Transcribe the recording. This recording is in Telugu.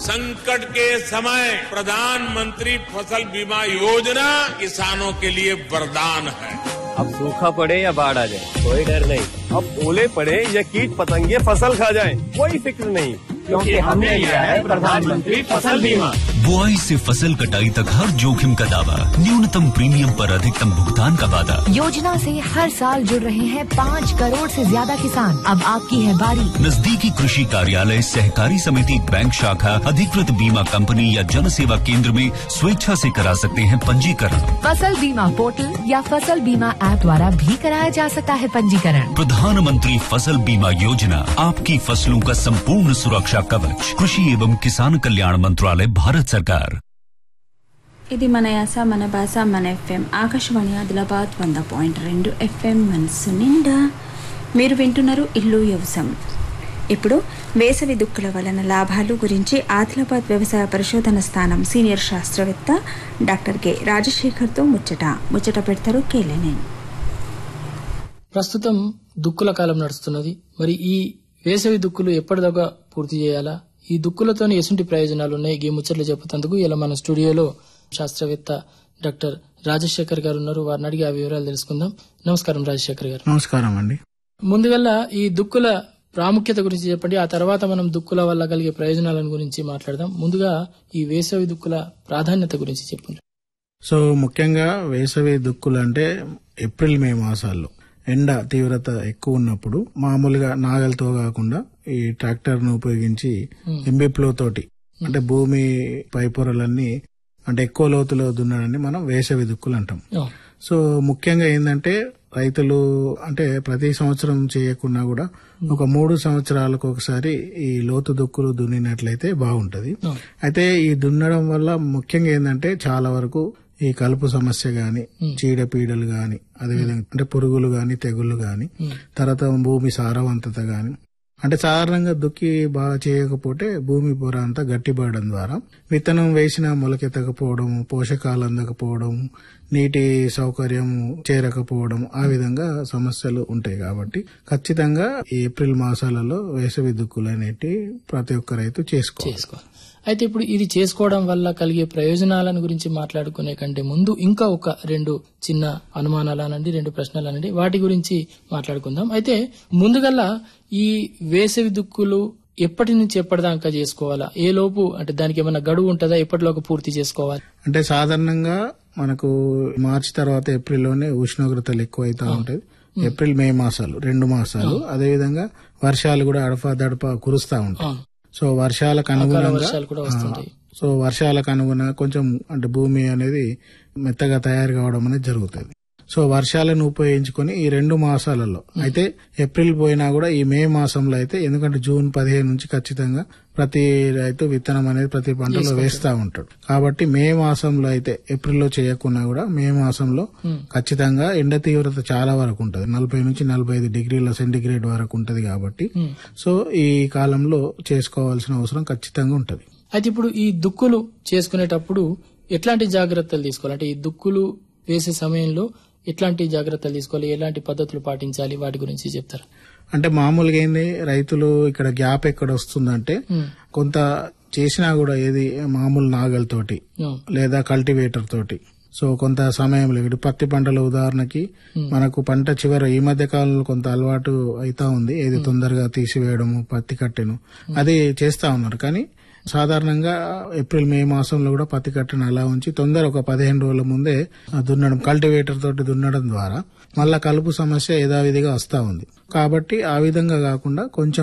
संकट के समय प्रधानमंत्री फसल बीमा योजना किसानों के लिए वरदान है अब सूखा पड़े या बाढ़ आ जाए कोई डर नहीं अब ओले पड़े या कीट पतंगे फसल खा जाए कोई फिक्र नहीं क्योंकि हमने लिया है प्रधानमंत्री फसल बीमा बुआई से फसल कटाई तक हर जोखिम का दावा न्यूनतम प्रीमियम पर अधिकतम भुगतान का वादा योजना से हर साल जुड़ रहे हैं पाँच करोड़ से ज्यादा किसान अब आपकी है बारी नजदीकी कृषि कार्यालय सहकारी समिति बैंक शाखा अधिकृत बीमा कंपनी या जन सेवा केंद्र में स्वेच्छा से करा सकते हैं पंजीकरण फसल बीमा पोर्टल या फसल बीमा ऐप द्वारा भी कराया जा सकता है पंजीकरण प्रधानमंत्री फसल बीमा योजना आपकी फसलों का संपूर्ण सुरक्षा कवच कृषि एवं किसान कल्याण मंत्रालय भारत सरकार ఇది మన యాస మన భాష మన ఎఫ్ఎం ఆకాశవాణి ఆదిలాబాద్ వంద పాయింట్ రెండు ఎఫ్ఎం మనసు నిండా మీరు వింటున్నారు ఇల్లు వ్యవసాయం ఇప్పుడు వేసవి దుక్కుల వలన లాభాలు గురించి ఆదిలాబాద్ వ్యవసాయ పరిశోధన స్థానం సీనియర్ శాస్త్రవేత్త డాక్టర్ కె రాజశేఖర్తో ముచ్చట ముచ్చట పెడతారు కేలేనే ప్రస్తుతం దుక్కుల కాలం నడుస్తున్నది మరి ఈ వేసవి దుక్కులు ఎప్పటిదాకా పూర్తి చేయాలా ఈ దుక్కులతోని ఎసుంటి ప్రయోజనాలు ఉన్నాయి ఈ ముచ్చట్లు చెప్పుతందుకు ఇలా మన స్టూడియోలో శాస్త్రవేత్త డాక్టర్ రాజశేఖర్ గారు ఉన్నారు వారిని అడిగి ఆ వివరాలు తెలుసుకుందాం నమస్కారం రాజశేఖర్ గారు నమస్కారం అండి ముందుగల్లా ఈ దుక్కుల ప్రాముఖ్యత గురించి చెప్పండి ఆ తర్వాత మనం దుక్కుల వల్ల కలిగే ప్రయోజనాలను గురించి మాట్లాడదాం ముందుగా ఈ వేసవి దుక్కుల ప్రాధాన్యత గురించి చెప్పండి సో ముఖ్యంగా వేసవి దుక్కులు అంటే ఏప్రిల్ మే మాసాల్లో ఎండ తీవ్రత ఎక్కువ ఉన్నప్పుడు మామూలుగా నాగలతో కాకుండా ఈ ట్రాక్టర్ ను ఉపయోగించి ఎంబిప్లో తోటి అంటే భూమి పైపొరలన్నీ అంటే ఎక్కువ లోతులో దున్నడాన్ని మనం వేసవి దుక్కులు అంటాం ఆ, సో ముఖ్యంగా ఏంటంటే రైతులు అంటే ప్రతి సంవత్సరం చేయకున్నా కూడా ఒక మూడు సంవత్సరాలకు ఒకసారి ఈ లోతు దుక్కులు దున్నినట్లయితే బాగుంటది ఆ. అయితే ఈ దున్నడం వల్ల ముఖ్యంగా ఏంటంటే చాలా వరకు ఈ కలుపు సమస్య గాని చీడపీడలు గాని అదేవిధంగా అంటే పురుగులు గాని తెగుళ్ళు గాని తర్వాత భూమి సారవంతత గాని అంటే సాధారణంగా దుక్కి బాగా చేయకపోతే భూమి పొర అంతా గట్టిపడడం ద్వారా విత్తనం వేసిన మొలకెత్తకపోవడం పోషకాలు అందకపోవడం నీటి సౌకర్యం చేరకపోవడం ఆ విధంగా సమస్యలు ఉంటాయి కాబట్టి ఖచ్చితంగా ఈ ఏప్రిల్ మాసాలలో వేసవి దుక్కులు అనేటి ప్రతి ఒక్క రైతు చేసుకోవాలి చేసుకోవాలి అయితే ఇప్పుడు ఇది చేసుకోవడం వల్ల కలిగే ప్రయోజనాలను గురించి మాట్లాడుకునే కంటే ముందు ఇంకా ఒక రెండు చిన్న అనుమానాలు అనండి రెండు ప్రశ్నలు అనండి వాటి గురించి మాట్లాడుకుందాం అయితే ముందుగల్లా ఈ వేసవి దుక్కులు ఎప్పటి నుంచి ఎప్పటిదాకా చేసుకోవాలా ఏ లోపు అంటే దానికి ఏమైనా గడువు ఉంటుందా ఎప్పటిలోకి పూర్తి చేసుకోవాలి అంటే సాధారణంగా మనకు మార్చి తర్వాత ఏప్రిల్లోనే ఉష్ణోగ్రతలు ఎక్కువ అవుతా ఉంటాయి ఏప్రిల్ మే మాసాలు రెండు మాసాలు అదేవిధంగా వర్షాలు కూడా అడపా దడప కురుస్తా ఉంటాయి అవును. సో వర్షాలకు అనుగుణంగా వర్షాలు కూడా వస్తుంటాయి. ఆ, సో వర్షాలకు అనుగుణంగా కొంచెం అంటే భూమి అనేది మెత్తగా తయారు కావడం అనేది జరుగుతుంది సో వర్షాలను ఉపయోగించుకొని ఈ రెండు మాసాలలో అయితే ఏప్రిల్ పోయినా కూడా ఈ మే మాసంలో అయితే ఎందుకంటే జూన్ పదిహేను నుంచి ఖచ్చితంగా ప్రతి రైతు విత్తనం అనేది ప్రతి పంటలో వేస్తా ఉంటాడు కాబట్టి మే మాసంలో అయితే ఏప్రిల్లో చేయకున్నా కూడా మే మాసంలో ఖచ్చితంగా ఎండ తీవ్రత చాలా వరకు ఉంటుంది నలభై నుంచి నలభై ఐదు డిగ్రీల సెంటిగ్రేడ్ వరకు ఉంటది కాబట్టి సో ఈ కాలంలో చేసుకోవాల్సిన అవసరం ఖచ్చితంగా ఉంటది అయితే ఇప్పుడు ఈ దుక్కులు చేసుకునేటప్పుడు ఎట్లాంటి జాగ్రత్తలు తీసుకోవాలి అంటే ఈ దుక్కులు వేసే సమయంలో ఎట్లాంటి జాగ్రత్తలు తీసుకోవాలి ఎలాంటి పద్ధతులు పాటించాలి వాటి గురించి చెప్తారు అంటే మామూలుగా ఏంది రైతులు ఇక్కడ గ్యాప్ ఎక్కడ వస్తుందంటే కొంత చేసినా కూడా ఏది మామూలు నాగలతోటి లేదా కల్టివేటర్ తోటి సో కొంత సమయంలో ఇప్పుడు పత్తి పంటల ఉదాహరణకి మనకు పంట చివర ఈ మధ్య కాలంలో కొంత అలవాటు అయితా ఉంది ఏది తొందరగా తీసివేయడము పత్తి కట్టెను అది చేస్తా ఉన్నారు కానీ సాధారణంగా ఏప్రిల్ మే మాసంలో కూడా పత్తి కట్టెను అలా ఉంచి తొందర ఒక పదిహేను రోజుల ముందే ఆ దున్నడం కల్టివేటర్ తోటి దున్నడం ద్వారా మళ్ళా కలుపు సమస్య యథావిధిగా వస్తా ఉంది కాబట్టి ఆ విధంగా కాకుండా కొంచెం